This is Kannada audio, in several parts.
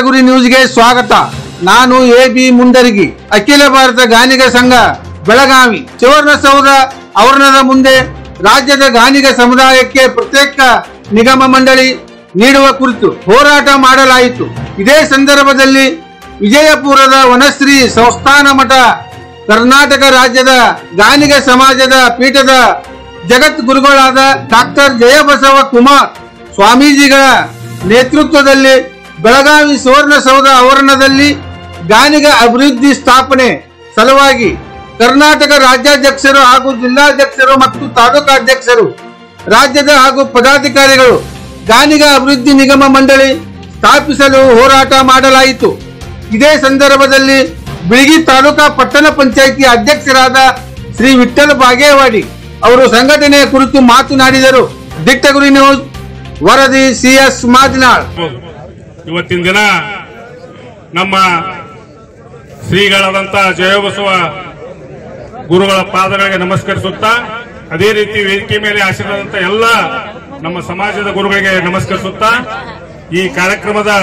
ದಿಟ್ಟಗುರಿ ನ್ಯೂಸ್ಗೆ ಸ್ವಾಗತ ನಾನು ಎ ಬಿ ಮುಂಡರಗಿ ಅಖಿಲ ಭಾರತ ಗಾನಿಗ ಸಂಘ ಬೆಳಗಾವಿ ಸುವರ್ಣಸೌಧ ಆವರಣದ ಮುಂದೆ ರಾಜ್ಯದ ಗಾನಿಗ ಸಮುದಾಯಕ್ಕೆ ಪ್ರತ್ಯೇಕ ನಿಗಮ ಮಂಡಳಿ ನೀಡುವ ಕುರಿತು ಹೋರಾಟ ಮಾಡಲಾಯಿತು ಇದೇ ಸಂದರ್ಭದಲ್ಲಿ ವಿಜಯಪುರದ ವನಶ್ರೀ ಸಂಸ್ಥಾನ ಮಠ ಕರ್ನಾಟಕ ರಾಜ್ಯದ ಗಾನಿಗ ಸಮಾಜದ ಪೀಠದ ಜಗತ್ ಗುರುಗಳಾದ ಡಾಕ್ಟರ್ ಜಯಬಸವ ಕುಮಾರ್ ಸ್ವಾಮೀಜಿಗಳ ನೇತೃತ್ವದಲ್ಲಿ ಬೆಳಗಾವಿ ಸುವರ್ಣಸೌಧ ಆವರಣದಲ್ಲಿ ಗಾನಿಗ ಅಭಿವೃದ್ಧಿ ಸ್ಥಾಪನೆ ಸಲುವಾಗಿ ಕರ್ನಾಟಕ ರಾಜ್ಯಾಧ್ಯಕ್ಷರು ಹಾಗೂ ಜಿಲ್ಲಾಧ್ಯಕ್ಷರು ಮತ್ತು ತಾಲೂಕಾಧ್ಯಕ್ಷರು ರಾಜ್ಯದ ಹಾಗೂ ಪದಾಧಿಕಾರಿಗಳು ಗಾನಿಗ ಅಭಿವೃದ್ಧಿ ನಿಗಮ ಮಂಡಳಿ ಸ್ಥಾಪಿಸಲು ಹೋರಾಟ ಮಾಡಲಾಯಿತು ಇದೇ ಸಂದರ್ಭದಲ್ಲಿ ಬಿಳಿಗಿ ತಾಲೂಕಾ ಪಟ್ಟಣ ಪಂಚಾಯಿತಿ ಅಧ್ಯಕ್ಷರಾದ ಶ್ರೀ ವಿಠ್ಠಲ ಬಾಗೇವಾಡಿ ಅವರು ಸಂಘಟನೆಯ ಕುರಿತು ಮಾತನಾಡಿದರು ದಿಟ್ಟಗುರಿ ನ್ಯೂಸ್ ವರದಿ ಸಿಎಸ್ ಮಾದಿನಾಳ್ ಇವತ್ತಿನ ದಿನ ನಮ್ಮ ಶ್ರೀಗಳಾದಂಥ ಜಯಬಸವ ಗುರುಗಳ ಪಾದಗಳಿಗೆ ನಮಸ್ಕರಿಸುತ್ತಾ ಅದೇ ರೀತಿ ವೇದಿಕೆ ಮೇಲೆ ಆಶೀರ್ವಾದಂತ ಎಲ್ಲ ನಮ್ಮ ಸಮಾಜದ ಗುರುಗಳಿಗೆ ನಮಸ್ಕರಿಸುತ್ತಾ ಈ ಕಾರ್ಯಕ್ರಮದ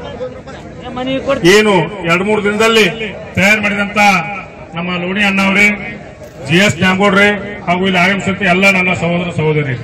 ಏನು ಎರಡು ಮೂರು ದಿನದಲ್ಲಿ ತಯಾರು ಮಾಡಿದಂತ ನಮ್ಮ ಲೋಣಿ ಅಣ್ಣವ್ರೆ ಜಿ ಎಸ್ ನ್ಯಾಗೋಡ್ರೆ ಹಾಗೂ ಇಲ್ಲಿ ಆಗಮಿಸಿದಂತ ಎಲ್ಲ ನನ್ನ ಸಹೋದರ ಸಹೋದರಿ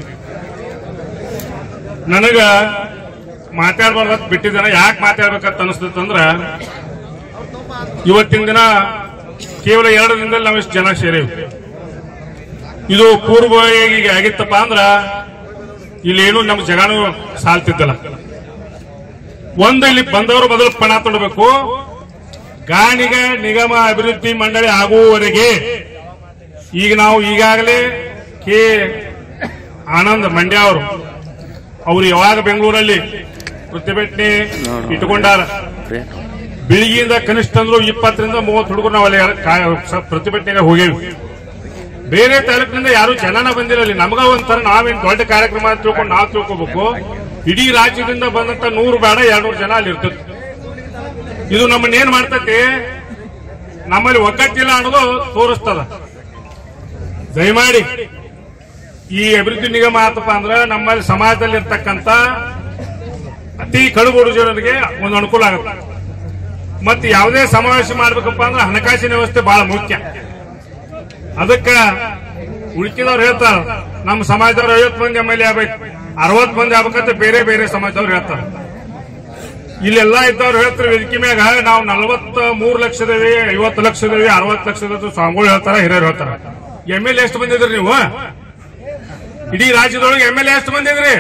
ನನಗ ಮಾತಾಡ್ಬಾರ್ದು ಬಿಟ್ಟಿದ್ದಾನೆ ಯಾಕೆ ಮಾತಾಡ್ಬೇಕಂತ ಅನಿಸ್ತದಂದ್ರ ಇವತ್ತಿನ ದಿನ ಕೇವಲ ಎರಡು ದಿನದಲ್ಲಿ ನಾವು ಇಷ್ಟು ಜನ ಸೇರೇವಿ ಇದು ಪೂರ್ವವಾಗಿ ಆಗಿತ್ತಪ್ಪ ಅಂದ್ರ ಇಲ್ಲೇನು ನಮ್ಮ ಜಗಾನು ಸಾಲ್ತಿದ್ದಲ್ಲ ಒಂದು ಇಲ್ಲಿ ಬಂದವರು ಮೊದಲು ಪಣ ತೊಡಬೇಕು ಗಾಣಿಗ ನಿಗಮ ಅಭಿವೃದ್ಧಿ ಮಂಡಳಿ ಆಗುವವರೆಗೆ ಈಗ ನಾವು ಈಗಾಗಲೇ ಕೆ ಆನಂದ್ ಮಂಡ್ಯ ಅವರು ಅವರು ಯಾವಾಗ ಬೆಂಗಳೂರಲ್ಲಿ ಪ್ರತಿಭಟನೆ ಇಟ್ಟುಕೊಂಡಾರ ಬೆಳಿಗ್ಗೆಯಿಂದ ಕನಿಷ್ಠ ಅಂದ್ರು ಇಪ್ಪತ್ತರಿಂದ ಮೂವತ್ತು ಹುಡುಗರು ನಾವು ಅಲ್ಲಿ ಕಾ- ಸ- ಪ್ರತಿಭಟನೆಗೆ ಹೋಗೇವಿ ಬೇರೆ ತಾಲೂಕಿನಿಂದ ಯಾರು ಜನನ ಬಂದಿಲ್ಲ ಅಲ್ಲಿ ನಮಗ ಒಂಥರ ನಾವೇನ್ ದೊಡ್ಡ ಕಾರ್ಯಕ್ರಮ ಅಂತ ತಿಳ್ಕೊಂಡು ನಾವು ತಿಳ್ಕೊಬೇಕು ಇಡೀ ರಾಜ್ಯದಿಂದ ಬಂದಂತ ನೂರು ಬೇಡ ಎರಡ್ನೂರು ಜನ ಅಲ್ಲಿ ಇರ್ತಿತ್ತು ಇದು ನಮ್ಮನ್ನ ಏನ್ ಮಾಡ್ತತಿ ನಮ್ಮಲ್ಲಿ ಒಗ್ಗಟ್ಟಿಲ್ಲ ಅನ್ನೋದು ತೋರಿಸ್ತದ ದಯಮಾಡಿ ಈ ಅಭಿವೃದ್ಧಿ ನಿಗಮ ಆತಪ್ಪ ಅಂದ್ರೆ ನಮ್ಮಲ್ಲಿ ಸಮಾಜದಲ್ಲಿ ಇರ್ತಕ್ಕಂತ ಅತಿ ಕಡುಗೋಡು ಜನರಿಗೆ ಒಂದು ಅನುಕೂಲ ಆಗುತ್ತೆ ಮತ್ತೆ ಯಾವುದೇ ಸಮಾವೇಶ ಮಾಡ್ಬೇಕಪ್ಪ ಅಂದ್ರೆ ಹಣಕಾಸಿನ ವ್ಯವಸ್ಥೆ ಬಹಳ ಮುಖ್ಯ ಅದಕ್ಕ ಉಳ್ಕಿದವ್ರು ಹೇಳ್ತಾರ ನಮ್ಮ ಸಮಾಜದವ್ರು ಐವತ್ತು ಮಂದಿ ಎಮ್ ಎಲ್ ಎ ಆಗ್ಬೇಕು ಅರವತ್ತು ಮಂದಿ ಆಗ್ಬೇಕಂತ ಬೇರೆ ಬೇರೆ ಸಮಾಜದವ್ರು ಹೇಳ್ತಾರ ಇಲ್ಲೆಲ್ಲ ಇದ್ದವ್ರು ಹೇಳ್ತಾರೆ ವೇದಿಕೆ ಮ್ಯಾಗ ನಾವು ನಲವತ್ತ ಮೂರು ಲಕ್ಷದೇವಿ ಐವತ್ತು ಲಕ್ಷದೇವಿ ಅರವತ್ತು ಲಕ್ಷದ ಸ್ವಾಮಿಗಳು ಹೇಳ್ತಾರ ಹಿರಿಯರು ಹೇಳ್ತಾರ ಎಮ್ ಎಲ್ ಎ ಎಷ್ಟು ಬಂದಿದ್ರಿ ನೀವು ಇಡೀ ರಾಜ್ಯದೊಳಗೆ ಎಮ್ ಎಲ್ ಎ ಎಷ್ಟು ಬಂದಿದ್ರಿ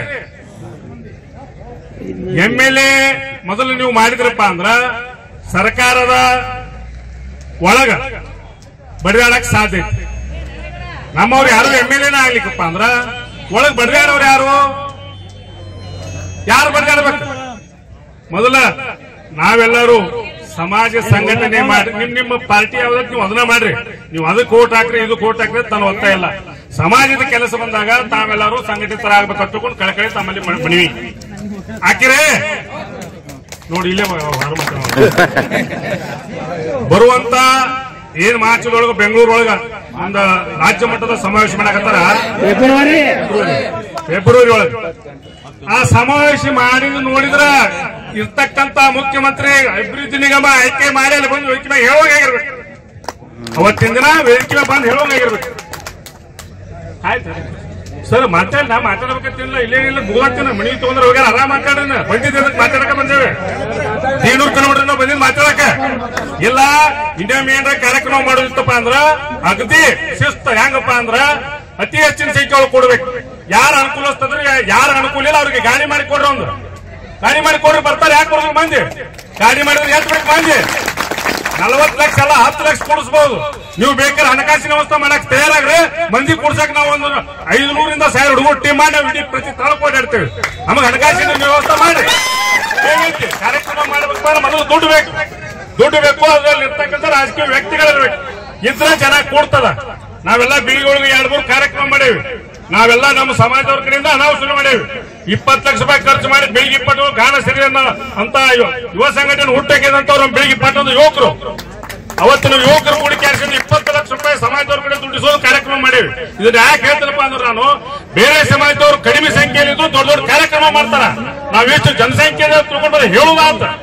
ಎಂ ಎಲ್ ಎ ಮೊದಲು ನೀವು ಮಾಡಿದ್ರಪ್ಪ ಅಂದ್ರ ಸರ್ಕಾರದ ಒಳಗ ಬಡಿದಾಡಕ್ ಸಾಧ್ಯ ಐತಿ ನಮ್ಮವ್ರು ಯಾರು ಎಂ ಎಲ್ ಎನ ಆಗ್ಲಿಕ್ಕಪ್ಪ ಅಂದ್ರ ಒಳಗ್ ಬಡಿದಾಡವ್ರು ಯಾರು ಯಾರು ಬಡಿದಾಡ್ಬೇಕು ಮೊದಲ ನಾವೆಲ್ಲರೂ ಸಮಾಜ ಸಂಘಟನೆ ಮಾಡಿ ನಿಮ್ ನಿಮ್ಮ ಪಾರ್ಟಿ ಯಾವ್ದಕ್ ನೀವು ಅದನ್ನ ಮಾಡ್ರಿ ನೀವು ಅದಕ್ಕೆ ಓಟ್ ಹಾಕ್ರಿ ಇದಕ್ಕೆ ಓಟ್ ಹಾಕ್ರಿ ತಾನು ಒತ್ತ ಇಲ್ಲ ಸಮಾಜದ ಕೆಲಸ ಬಂದಾಗ ತಾವೆಲ್ಲರೂ ಸಂಘಟಿತರಾಗಬೇಕು ಅಂತಕೊಂಡು ಕಳಕಳಿ ತಮ್ಮಲ್ಲಿ ಮ- ಮನವಿ ಹಾಕಿರೇ ನೋಡಿ ಇಲ್ಲೇ ಮ- ಹೊರ ಮಾತಾಡೋಣ. ಬರುವಂತ ಏನ್ ಮಾರ್ಚದೊಳಗ ಬೆಂಗಳೂರೊಳಗ ಒಂದು ರಾಜ್ಯ ಮಟ್ಟದ ಸಮಾವೇಶ ಮಾಡಕತ್ತಾರ ಫೆಬ್ರವರಿ ಒಳಗ ಆ ಸಮಾವೇಶ ಮಾಡಿದ್ ನೋಡಿದ್ರ ಇರ್ತಕ್ಕಂತ ಮುಖ್ಯಮಂತ್ರಿ ಅಭಿವೃದ್ಧಿ ನಿಗಮ ಆಯ್ಕೆ ಮಾಡಿ ಅಲ್ಲಿ ಬಂದು ವೇದಿಕೆ ಮ್ಯಾಗ ಹೇಳೋಂಗಾಗಿರ್ಬೇಕು ಅವತ್ತಿನ ದಿನ ವೇದಿಕೆ ಮ್ಯಾಗ ಬಂದು ಹೇಳೋಂಗಾಗಿರ್ಬೇಕು ಆಯ್ತು ಸರ್ ಮಾತಾಡಿ ನಾ ಮಾತಾಡ್ಬೇಕಂತಿಲ್ಲ ಇಲ್ಲೇನಿಲ್ಲ ಮುಗಿದಾಗ್ತಾನ ಮನಿ ತಗೊಂಡ್ರೆ ಹೋಗ್ಯಾರ ಆರಾಮ್ ಮಾತಾಡೋಣ ಬಂದಿದ್ದೆ ಅದಕ್ಕೆ ಮಾತಾಡಕ ಬಂದೇವೆ ದೇನೂರ್ ಕಿಲೋಮೀಟರ್ ನಾವು ಬಂದಿದ್ ಮಾತಾಡಕ ಇಲ್ಲ ಇಂಡಿಯಾ ಮೇನ್ ಕಾರ್ಯಕ್ರಮ ಮಾಡೋದಿತ್ತಪ್ಪ ಅಂದ್ರ ಅಗದಿ ಶಿಸ್ತ ಹೆಂಗಪ್ಪ ಅಂದ್ರ ಅತಿ ಹೆಚ್ಚಿನ ಸಂಖ್ಯೆ ಒಳಗೆ ಕೊಡ್ಬೇಕು ಯಾರ ಅನುಕೂಲಸ್ತಂದ್ರೆ ಯಾರ ಅನುಕೂಲ ಇಲ್ಲ ಅವ್ರಿಗೆ ಗಾಡಿ ಮಾಡಿ ಕೊಡ್ರಿ ಒಂದು ಗಾಡಿ ಮಾಡಿ ಕೊಡ್ರಿ ಬರ್ತಾರೆ ಯಾಕೆ ಕೊಡೋದು ಮಂದಿ ಗಾಡಿ ಮಾಡಿದ್ರೆ ಎಷ್ಟು ಬೇಕು ಮಂದಿ ನಲವತ್ತು ಲಕ್ಷ ಅಲ್ಲ ಹತ್ತು ಲಕ್ಷ ಕೊಡಿಸಬಹುದು ನೀವು ಬೇಕಾದ್ರೆ ಹಣಕಾಸಿನ ವ್ಯವಸ್ಥೆ ಮಾಡಕ್ ತಯಾರಾಗ್ರೆ ಮಂದಿ ಕೊಡ್ಸಕ್ ನಾವು ಒಂದು ಐದು ನೂರಿಂದ ಸಾವಿರ ಹುಡುಗರು ಟೀಮ್ ಮಾಡಿ ನಾವು ಇಡೀ ಪ್ರತಿ ತಾಲೂಕು ಓಡಾಡ್ತೇವೆ ನಮಗೆ ಹಣಕಾಸಿನ ವ್ಯವಸ್ಥೆ ಮಾಡಿ ಏನೈತಿ? ಕಾರ್ಯಕ್ರಮ ಮಾಡ್ಬೇಕು ಅಂದ್ರೆ ಮೊದಲು ದುಡ್ಡು ಬೇಕು ದುಡ್ಡು ಬೇಕು ಅದ್ರಲ್ಲಿ ಇರ್ತಕ್ಕಂಥ ರಾಜಕೀಯ ವ್ಯಕ್ತಿಗಳಿರ್ಬೇಕು ಇದ್ರೆ ಜನ ಕೊಡ್ತದ ನಾವೆಲ್ಲ ಬೀಳಿಗಳಿಗೆ ಎರಡು ಮೂರು ಕಾರ್ಯಕ್ರಮ ಮಾಡೇವಿ ನಾವೆಲ್ಲ ನಮ್ಮ ಸಮಾಜದವ್ರ ಕಡೆಯಿಂದ ಅನಾವಸರ ಮಾಡೇವಿ ಇಪ್ಪತ್ತು ಲಕ್ಷ ರೂಪಾಯಿ ಖರ್ಚು ಮಾಡಿ ಬೆಳಿಗ್ಗೆ ಇಪ್ಪತ್ತು ಗಾನ ಸಿರಿ ಅನ್ನೋ ಅಂತ ಯುವ ಯುವ ಸಂಘಟನೆ ಹುಟ್ಟಾಕಿದಂತವ್ರು ನಮ್ಮ ಬೆಳಿಗ್ಗೆ ಇಪ್ಪತ್ತೊಂದು ಯುವಕರು ಅವತ್ತಿನ ಯುವಕರು ಕೂಡಿಕೆ ಹಾರಿಸಿದ ಇಪ್ಪತ್ತು ಲಕ್ಷ ರೂಪಾಯಿ ಸಮಾಜದವ್ರ ಕಡೆ ದುಡ್ಡಿಸೋದು ಕಾರ್ಯಕ್ರಮ ಮಾಡೇವಿ ಇದನ್ನ ಯಾಕೆ ಹೇಳ್ತಾರಪ್ಪ ಅಂದ್ರೆ ನಾನು ಬೇರೆ ಸಮಾಜದವ್ರು ಕಡಿಮೆ ಸಂಖ್ಯೆಯಲ್ಲಿ ಇದ್ದು ದೊಡ್ಡ ದೊಡ್ಡ ಕಾರ್ಯಕ್ರಮ ಮಾಡ್ತಾರ ನಾವೆಷ್ಟು ಜನಸಂಖ್ಯೆ ತಿಳ್ಕೊಂಡು ಹೇಳುವ ಅಂತ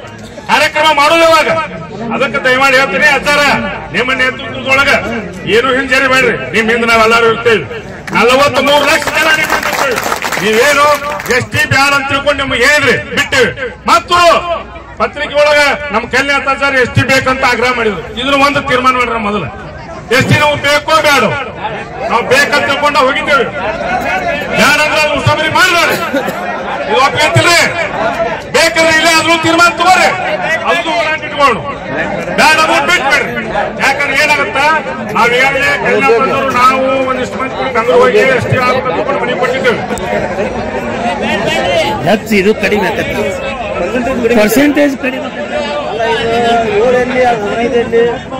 ಕಾರ್ಯಕ್ರಮ ಮಾಡೋದು ಇವಾಗ ಅದಕ್ಕೆ ದಯಮಾಡಿ ಹೇಳ್ತೀನಿ ಅಚ್ಚಾರ ನಿಮ್ಮ ನೇತೃತ್ವದೊಳಗ ಏನು ಹಿಂಜರಿ ಬೇಡ್ರಿ ನಿಮ್ ಹಿಂದೆ ನಾವೆಲ್ಲರೂ ಇರ್ತೇವೆ ನಲವತ್ತ್ ಮೂರು ಲಕ್ಷ ಜನ ನಿಮ್ಮ ಹಿಂದೆ ಇರ್ತೇವೆ. ನೀವೇನು ಎಸ್ ಟಿ ಬ್ಯಾಡ ಅಂತ ತಿಳ್ಕೊಂಡು ನಿಮ್ಗೆ ಹೇಳಿದ್ರಿ ಬಿಟ್ಟಿವಿ ಮತ್ತು ಪತ್ರಿಕೆ ಒಳಗ ನಮ್ಮ ಕಲ್ಯಾಣ ಸರ್ ಎಸ್ ಟಿ ಬೇಕಂತ ಆಗ್ರಹ ಮಾಡಿದ್ರು ಇದ್ರ ಒಂದು ತೀರ್ಮಾನ ಮಾಡ್ರ ಮೊದಲು ಎಸ್ ಟಿ ನಾವು ಬೇಕೋ ಬೇಡ ನಾವು ಬೇಕಂತ ತಿಳ್ಕೊಂಡು ಹೋಗಿದ್ದೇವೆ ಬ್ಯಾಡ ಅಂದ್ರೆ ಅದು ಉಸ್ತುವಾರಿ ಮಾಡಿದಾರೆ ಇದು ಒಪ್ಪಿಗೆತ್ತಿಲ್ರಿ ಬೇಕಾದ್ರೆ ಇಲ್ಲೇ ಅದ್ರ ತೀರ್ಮಾನ ತಗೋರಿ ಅದು ಹೋರಾಟ ಇಟ್ಕೊಂಡು ಬ್ಯಾಡ ಅದು ಬಿಟ್ಬಿಡ್ರಿ ಯಾಕಂದ್ರೆ ಏನಾಗುತ್ತಾ ನಾವ್ ಈಗಾಗಲೇ ಕಲ್ಯಾಣ ಬಂದವರು ನಾವು ಒಂದಿಷ್ಟು ಮಂದಿ ಕೂಡಿ ಬೆಂಗಳೂರು ಹೋಗಿ ಎಸ್ ಟಿ ತಗೊಂಡು ಮನೆ ಕೊಟ್ಟಿದ್ದೇವೆ ಹೆಚ್ಚು ಇದು ಕಡಿಮೆ ಪರ್ಸೆಂಟೇಜ್ ಕಡಿಮೆ ಏಳಲ್ಲಿ ಹದಿನೈದಲ್ಲಿ